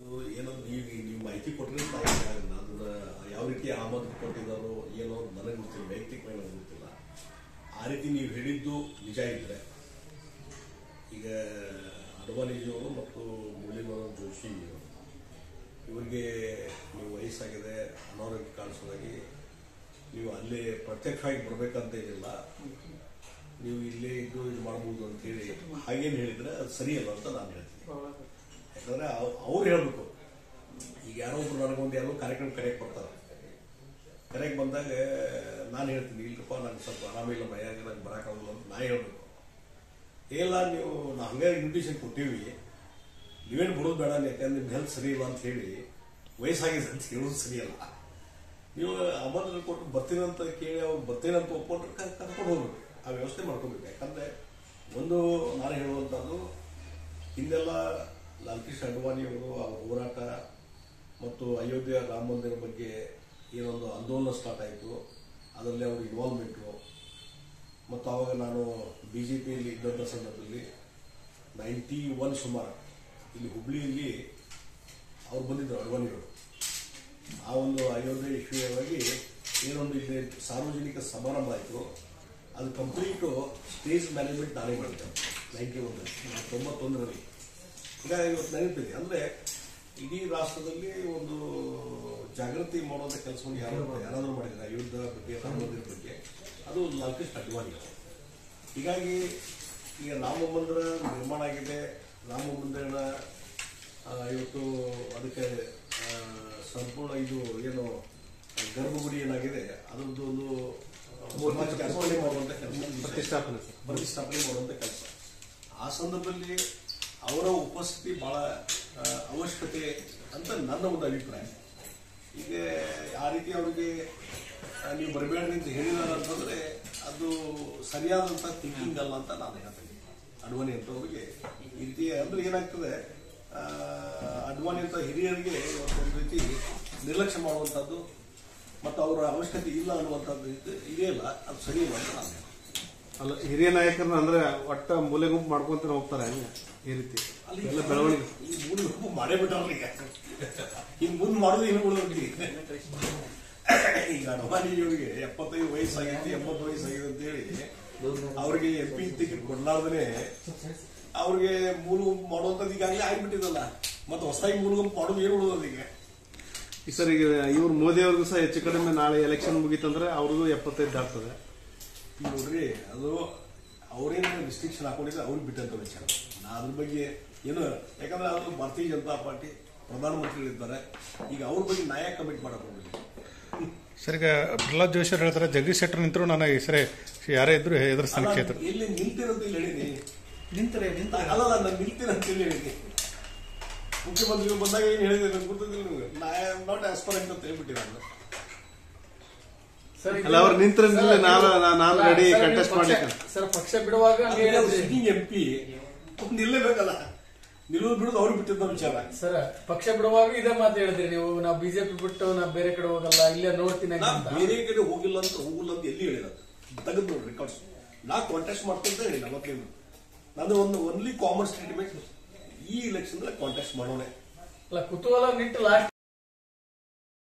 ಏನೋ ನೀವು ನೀವು ಮಾಹಿತಿ ಕೊಟ್ಟರೆ ನನ್ನ ಯಾವ ರೀತಿ ಆಮದು ಕೊಟ್ಟಿದ್ದಾರೋ ಏನೋ ನನಗೆ ಗೊತ್ತಿಲ್ಲ ವೈಯಕ್ತಿಕವಾಗಿ ನನಗೆ ಗೊತ್ತಿಲ್ಲ ಆ ರೀತಿ ನೀವು ಹೇಳಿದ್ದು ನಿಜ ಇದ್ರೆ ಈಗ ಅಡ್ವಾಣಿಜಿಯವರು ಮತ್ತು ಮುರಳೀಧರನ್ ಜೋಶಿ ಇವರಿಗೆ ನೀವು ವಯಸ್ಸಾಗಿದೆ ಅನಾರೋಗ್ಯ ಕಾಣಿಸೋದಾಗಿ ನೀವು ಅಲ್ಲೇ ಪ್ರತ್ಯಕ್ಷವಾಗಿ ಬರ್ಬೇಕಂತ ಏನಿಲ್ಲ ನೀವು ಇಲ್ಲೇ ಇದ್ದು ಇದು ಮಾಡ್ಬೋದು ಅಂತ ಹೇಳಿ ಹಾಗೇನು ಹೇಳಿದ್ರೆ ಅದು ಸರಿಯಲ್ಲ ಅಂತ ನಾನು ಹೇಳ್ತೀನಿ ಯಾಕಂದ್ರೆ ಅವ್- ಅವ್ರು ಹೇಳ್ಬೇಕು ಈಗ ಯಾರೋ ಒಬ್ರು ನನಗೊಂದು ಯಾರೋ ಕಾರ್ಯಕ್ರಮ ಕರೆಯಕ್ಕೆ ಬರ್ತಾರೆ ಕರೆಯಕ್ಕೆ ಬಂದಾಗ ನಾನು ಹೇಳ್ತೀನಿ ಇಲ್ಲಪ್ಪ ನಂಗೆ ಸ್ವಲ್ಪ ಆರಾಮಿಲ್ಲ ಮೈಯಾಗ ನಂಗೆ ಬರೋಕ್ಕಾಗಲ್ಲ ಅಂತ ನಾ ಹೇಳ್ಬೇಕು ಇಲ್ಲ ನೀವು ನಾ ಹಂಗೆ ಇನ್ವಿಟೇಷನ್ ಕೊಟ್ಟಿವಿ ನೀವೇನು ಬಿಡೋದು ಬೇಡ ಯಾಕಂದ್ರೆ ನಿಮ್ಮ ಹೆಲ್ತ್ ಸರಿ ಇಲ್ಲ ಅಂತ ಹೇಳಿ ವಯಸ್ಸಾಗಿದೆ ಅಂತ ಹೇಳೋದು ಸರಿಯಲ್ಲ ನೀವು ಆಮಂತ್ರಣ ಕೊಟ್ಟು ಬರ್ತೀನಿ ಅಂತ ಕೇಳಿ ಅವ್ರು ಬರ್ತೀನಿ ಅಂತ ಒಪ್ಕೊಂಡ್ರೆ ಕ- ಕರ್ಕೊಂಡು ಹೋಗ್ಬೇಕು ಆ ವ್ಯವಸ್ಥೆ ಮಾಡ್ಕೋಬೇಕು ಯಾಕಂದ್ರೆ ಒಂದು ನಾನು ಹೇಳುವಂಥದ್ದು ಹಿಂದೆಲ್ಲ ಲಾಲ್ಕೃಷ್ಣ ಅಡ್ವಾಣಿಯವರು ಅವರ ಹೋರಾಟ ಮತ್ತು ಅಯೋಧ್ಯೆ ರಾಮ ಮಂದಿರ ಬಗ್ಗೆ ಏನೊಂದು ಆಂದೋಲನ ಸ್ಟಾರ್ಟ್ ಆಯಿತು ಅದರಲ್ಲಿ ಅವ್ರ ಇನ್ವಾಲ್ವ್ಮೆಂಟು ಮತ್ತು ಆವಾಗ ನಾನು ಬಿ ಜೆ ಪಿಯಲ್ಲಿ ಇದ್ದಂಥ ಸಂದರ್ಭದಲ್ಲಿ ನೈಂಟಿ ಒನ್ ಸುಮಾರು ಇಲ್ಲಿ ಹುಬ್ಳಿಯಲ್ಲಿ ಅವ್ರು ಬಂದಿದ್ದರು ಅಡ್ವಾಣಿಯವರು ಆ ಒಂದು ಅಯೋಧ್ಯೆ ವಿಷಯವಾಗಿ ಏನೊಂದು ಇಲ್ಲಿ ಸಾರ್ವಜನಿಕ ಸಮಾರಂಭ ಆಯಿತು ಅದು ಕಂಪ್ಲೀಟು ಸ್ಟೇಜ್ ಮ್ಯಾನೇಜ್ಮೆಂಟ್ ನಾನೇ ಮಾಡಿದ್ದೆ ನೈಂಟಿ ಒನ್ ತೊಂಬತ್ತೊಂದರಲ್ಲಿ ಈಗ ಇವತ್ತು ನೆನಪಿದೆ ಅಂದರೆ ಇಡೀ ರಾಷ್ಟ್ರದಲ್ಲಿ ಒಂದು ಜಾಗೃತಿ ಮಾಡುವಂಥ ಕೆಲಸವನ್ನು ಯಾರು ಯಾರಾದರೂ ಮಾಡಿದ್ದಾರೆ ಅಯೋಧ್ಯ ಬಗ್ಗೆ ರಾಮ ಮಂದಿರ ಬಗ್ಗೆ ಅದು ಲಾಲ್ಕೃಷ್ಣ ಅಡ್ವಾಣಿ ಅವರು. ಹೀಗಾಗಿ ಈಗ ರಾಮ ಮಂದಿರ ನಿರ್ಮಾಣ ಆಗಿದೆ ರಾಮ ಮಂದಿರನ ಆ, ಇವತ್ತು ಅದಕ್ಕೆ ಆ, ಸಂಪೂರ್ಣ ಇದು ಏನು ಗರ್ಭಗುಡಿ ಏನಾಗಿದೆ ಅದರದ್ದು ಒಂದು ಸಮಾಜಕ್ಕೆ ಅರ್ಪಣೆ ಮಾಡುವಂತ ಕೆಲಸ ಪ್ರತಿಷ್ಠಾಪನೆ ಸರ್. ಪ್ರತಿಷ್ಠಾಪನೆ ಮಾಡುವಂತ ಕೆಲಸ ಆ ಸಂದರ್ಭದಲ್ಲಿ ಅವರ ಉಪಸ್ಥಿತಿ ಬಹಳ ಆ, ಅವಶ್ಯಕತೆ ಅಂತ ನನ್ನ ಒಂದು ಅಭಿಪ್ರಾಯ ಈಗ ಆ ರೀತಿ ಅವರಿಗೆ ಆ, ನೀವು ಬರಬೇಡ್ರಿ ಅಂತ ಹೇಳಿದಾರೆ ಅಂತಂದ್ರೆ ಅದು ಸರಿಯಾದಂತ ಥಿಂಕಿಂಗ್ ಅಲ್ಲ ಅಂತ ನಾನು ಹೇಳ್ತೀನಿ ಅಡ್ವಾಣಿ ಅಂತವ್ರಿಗೆ ಈ ರೀತಿ ಅಂದ್ರೆ ಏನಾಗ್ತದೆ ಆ, ಅಡ್ವಾಣಿ ಅಂತ ಹಿರಿಯರಿಗೆ ಒಂದು ರೀತಿ ನಿರ್ಲಕ್ಷ್ಯ ಮಾಡುವಂಥದ್ದು ಮತ್ತು ಅವರ ಅವಶ್ಯಕತೆ ಇಲ್ಲ ಅನ್ನುವಂಥದ್ದು ಇದು ಇದೆಯಲ್ಲ ಅದು ಸರಿ ಇಲ್ಲ ಅಂತ ನಾನು ಹೇಳ್ತೀನಿ. ಅಲ್ಲ ಹಿರಿಯ ನಾಯಕರನ್ನ ಅಂದ್ರೆ ಒಟ್ಟ ಮೂಲೆ ಗುಂಪು ಮಾಡ್ಕೊಂತಾನೆ ಹೋಗ್ತಾರೆ ಹಂಗೆ ಈ ರೀತಿ ಅಲ್ಲಿ ಎಲ್ಲ ಬೆಳವಣಿಗೆ ಈ ಮೂರು ಗುಂಪು ಮಾಡೇ ಬಿಟ್ಟವ್ರಲ್ಲ ಈಗ ಇನ್ ಮುಂದೆ ಮಾಡೋದು ಏನು ಉಳಿದ್ರಿ ಈಗ ಅಡ್ವಾಣಿಯವರಿಗೆ ಎಪ್ಪತ್ತೈದು ವಯಸ್ಸಾಗೈತಿ ಎಂಬತ್ತು ವಯಸ್ಸಾಗಿದೆ ಅಂತ ಹೇಳಿ ಅವ್ರಿಗೆ ಎಂ ಪಿ ಟಿಕೆಟ್ ಕೊಡ್ಲಾರ್ದೇ ಅವ್ರಿಗೆ ಮೂರು ಗುಂಪು ಮಾಡುವಂಥದ್ದು ಈಗಾಗಲೇ ಆಗ್ಬಿಟ್ಟಿದಲ್ಲ ಮತ್ತೆ ಹೊಸದಾಗಿ ಮೂರು ಗುಂಪು ಮಾಡೋದು ಏನು ಉಳಿದದ ಈಗ ಈ ಸರ್ ಈಗ ಇವ್ರು ಮೋದಿ ಅವ್ರಿಗೂ ಸಹ ಹೆಚ್ಚು ಕಡಿಮೆ ನಾಳೆ ಎಲೆಕ್ಷನ್ ಮುಗೀತಂದ್ರೆ ಅವ್ರಿಗೂ ಎಪ್ಪತ್ತೈದು ದಾಟ್ತದೆ ಈಗ ನೋಡ್ರಿ ಅದು ಅವ್ರೇನು ರಿಸ್ಟ್ರಿಕ್ಷನ್ ಹಾಕೊಂಡಿದ್ರೆ ಅವ್ರಿಗೆ ಬಿಟ್ಟಂತ ವಿಚಾರ ನಾ ಅದ್ರ ಬಗ್ಗೆ ಏನು ಯಾಕಂದ್ರೆ ಅದು ಭಾರತೀಯ ಜನತಾ ಪಾರ್ಟಿ ಪ್ರಧಾನಮಂತ್ರಿಗಳಿದ್ದಾರೆ ಈಗ ಅವ್ರ ಬಗ್ಗೆ ನಾ ಯಾಕೆ ಕಮಿಟ್ ಮಾಡಕ್ ಹೋಗ್ಲಿ ಸರ್ ಈಗ ಪ್ರಹ್ಲಾದ್ ಜೋಶಿ ಅವ್ರು ಹೇಳ್ತಾರೆ ಜಗದೀಶ್ ಶೆಟ್ಟರ್ ನಿಂತರು ನಾನು ಈ ಸರಿ ಯಾರೇ ಇದ್ರು ಎದುರಿಸ್ತಾನೆ ಅಲ್ಲ, ಕ್ಷೇತ್ರ ಎಲ್ಲಿ ನಿಲ್ತೀರಂತ ಇಲ್ಲಿ ಹೇಳಿನಿ ನಿಂತರೆ ನಿಂತರೆ ಅಲ್ಲ ನಾನು ನಿಲ್ತೀರಂತ ಇಲ್ಲಿ ಹೇಳಿನಿ ಮುಖ್ಯಮಂತ್ರಿಗಳು ಬಂದಾಗ ಏನು ಹೇಳಿದೆ ನಂಗೆ ಗೊತ್ತಿಲ್ಲ ನಿಮ್ಗೆ ನಾ ಆಮ್ ನಾಟ್ ಆಸ್ಪರೆಂಟ್ ಅಂತ ಹೇಳ್ಬಿಟ್ಟಿ ನಾನು ಸರ್ ಅಲ್ಲ, ಅವ್ರು ನಿಂತ್ರೆ ನಿಲ್ಲಿ, ನಾನು- ನಾನು- ನಾನು ready contest ಮಾಡ್ಲಿಕ್ಕೆ. ಸರ್ ಪಕ್ಷ ಬಿಡುವಾಗ ಹಂಗೆ ಹೇಳಿದ್ರಿ. ಸಿಟ್ಟಿಂಗ್ ಎಂ ಪಿ ನಿಲ್ಲೇಬೇಕಲ್ಲ ನಿಲ್ಲೋದು ಬಿಡೋದು ಅವ್ರಿಗೆ ಬಿಟ್ಟಿದ್ದ ವಿಚಾರ ಸರ್ ಪಕ್ಷ ಬಿಡುವಾಗ ಇದೇ ಮಾತು ಹೇಳಿದ್ರಿ ನೀವು ನಾವು ಬಿಜೆಪಿ ಬಿಟ್ಟು ನಾ ಬೇರೆ ಕಡೆ ಹೋಗಲ್ಲ ಇಲ್ಲೇ ನೋಡ್ತೀನಿ ನಾ ಅಂತ ಬೇರೆ ಕಡೆ ಹೋಗಿಲ್ಲ ಅಂತ ಹೋಗಿಲ್ಲ ಅಂತ ಎಲ್ಲಿ ಹೇಳಿದ ತೆಗೆದು ನೋಡಿ ರೆಕಾರ್ಡ್ಸ್ ನಾ ಕಾಂಟ್ಯಾಕ್ಟ್ ಮಾಡ್ತೀನಿ ಅಂತ ಹೇಳಿಲ್ಲ ಅವತ್ತೇನು ನಾನು ಒಂದು ಓನ್ಲಿ ಕಾಮನ್ ಸ್ಟೇಟ್ಮೆಂಟ್ ಈ ಇಲೆಕ್ಷನ್ ಕಾಂಟ್ಯಾಕ್ಟ್ ಮಾಡೋಣ ಅಲ್ಲ ಕುತೂಹಲ ನಿಂತು ಲಾಸ್ಟ್